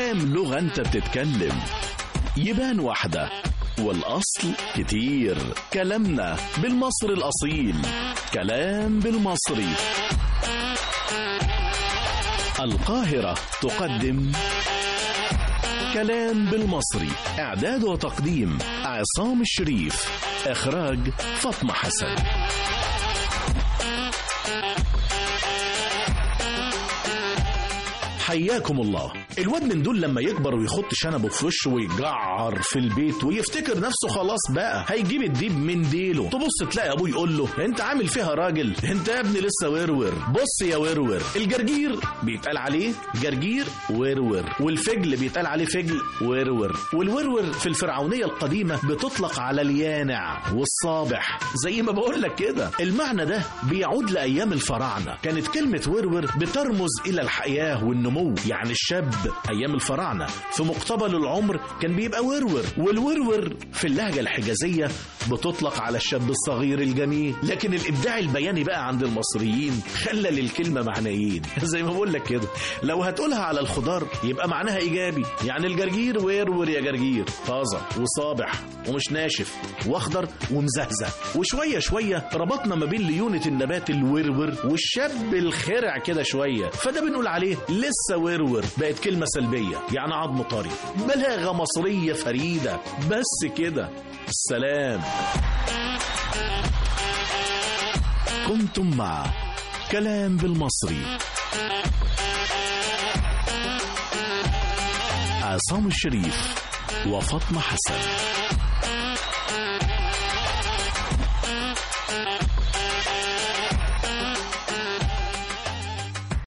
كام لغة انت بتتكلم يبان واحدة والأصل كتير كلامنا بالمصري الأصيل كلام بالمصري القاهرة تقدم كلام بالمصري إعداد وتقديم عصام الشريف إخراج فاطمة حسن حياكم الله الواد من دول لما يكبر ويخط شنبه في وشه ويجعر في البيت ويفتكر نفسه خلاص بقى هيجيب الديب من ديله تبص تلاقي ابوه يقول له انت عامل فيها راجل انت يا ابني لسه ورور بص يا ورور الجرجير بيتقال عليه جرجير ورور والفجل بيتقال عليه فجل ورور والورور في الفرعونية القديمة بتطلق على اليانع والصابح زي ما بقول لك كده المعنى ده بيعود لأيام الفراعنة كانت كلمة ورور بترمز إلى الحياة والنمو يعني الشاب أيام الفراعنة في مقتبل العمر كان بيبقى ورور والورور في اللهجة الحجازية بتطلق على الشاب الصغير الجميل لكن الإبداع البياني بقى عند المصريين خلى للكلمة معنيين زي ما بقول لك كده لو هتقولها على الخضار يبقى معناها إيجابي يعني الجرجير ورور يا جرجير طازة وصابح ومش ناشف واخضر ومزهزه وشوية شوية ربطنا ما بين ليونة النبات الورور والشاب الخرع كده شوية فده بنقول عليه لسه ورور بقت كلمة سلبية يعني عظم طري بلاغة مصرية فريدة بس كده السلام كنتم مع كلام بالمصري عصام الشريف وفاطمة حسن